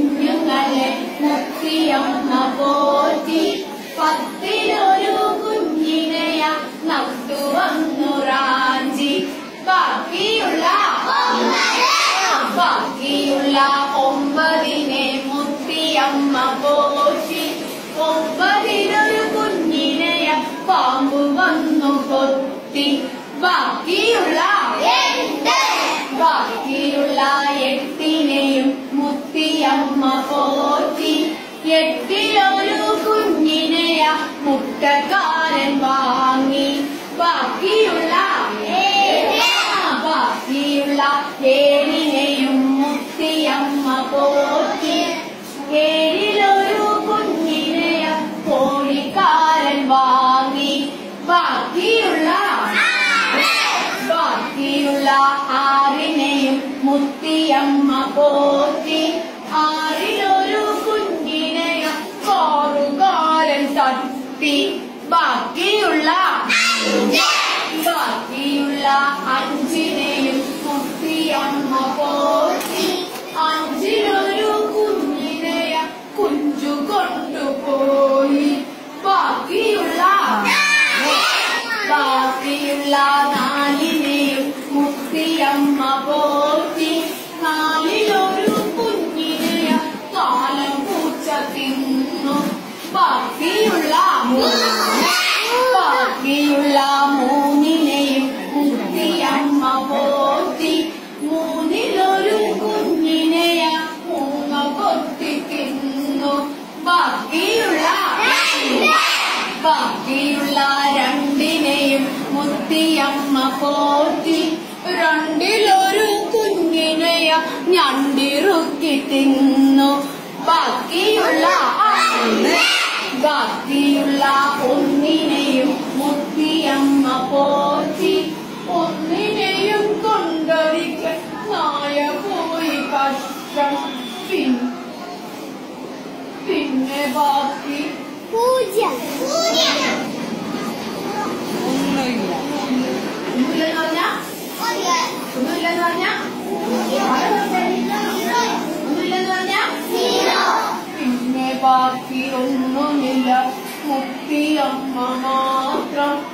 കുഞ്ഞുങ്ങളെ മുത്തിയമ്മ പോറ്റി പത്തിലൊരു കുഞ്ഞിനെയ നട്ടു വന്നു റാഞ്ചി ബാക്കിയുള്ള ബാക്കിയുള്ള ഒമ്പതിനെ മുത്തിയമ്മ പോറ്റി ഒമ്പതിലൊരു കുഞ്ഞിനെയ പാമ്പ് വന്നു കൊത്തി ബാക്കിയുള്ള ബാക്കിയുള്ള എട്ടിനെയും മുത്തിയമ്മ പോറ്റി എട്ടിലൊരു കുഞ്ഞിനെയ മുട്ടക്കാരൻ വാങ്ങി ബാക്കിയുള്ള ബാക്കിയുള്ള ഏഴിനെയും മുത്തിയമ്മ പോറ്റി ഏഴിലൊരു കുഞ്ഞിനെയ കോഴിക്കാരൻ വാങ്ങി ബാക്കിയുള്ള ബാക്കിയുള്ള ആറിനെയും മുത്തിയമ്മ പോറ്റി ആറിലൊരു കുഞ്ഞിനെയ കോറുകാരൻ തട്ടി ബാക്കിയുള്ള ബാക്കിയുള്ള അഞ്ചിനെയും മുത്തിയമ്മ പോറ്റി അഞ്ചിലൊരു കുഞ്ഞിനെയ കുഞ്ചു കൊണ്ടുപോയി ബാക്കിയുള്ള ബാക്കിയുള്ള നാലിനെയും മുത്തിയമ്മ പോറ്റി നാലിലൊരു കുഞ്ഞിനെയ കാലം പൂച്ച തിന്നു ബാക്കിയുള്ള ബാക്കിയുള്ള മൂന്നിനെയും മുത്തിയമ്മ പോറ്റി മൂന്നിലൊരു കുഞ്ഞിനെയ മൂങ്ങ കൊത്തി തിന്നു ബാക്കിയുള്ള ബാക്കിയുള്ള രണ്ടിനെയും മുത്തിയമ്മ പോറ്റി രണ്ടിലൊരു കുഞ്ഞിനെയ ഞണ്ടിറുക്കി തിന്നു ബാക്കിയുള്ള ബാക്കിയുള്ള ഒന്നിനെയും മുത്തിയമ്മ പോറ്റി ഒന്നിനെയും കൊണ്ടൊരിക്കൽ നായ പോയി കഷ്ടം പിൻ- പിന്നെ ബാക്കി പൂജ്യം പൂജ്യം ഒന്നുമില്ല ഒന്നുമില്ലെന്ന് പറഞ്ഞാ ഒന്നുമില്ലെന്ന് പറഞ്ഞാ ഒന്നുമില്ലെന്ന് പറഞ്ഞാ പിന്നെ ബാക്കി ഒന്നുമില്ല മുത്തിയമ്മ മാത്രം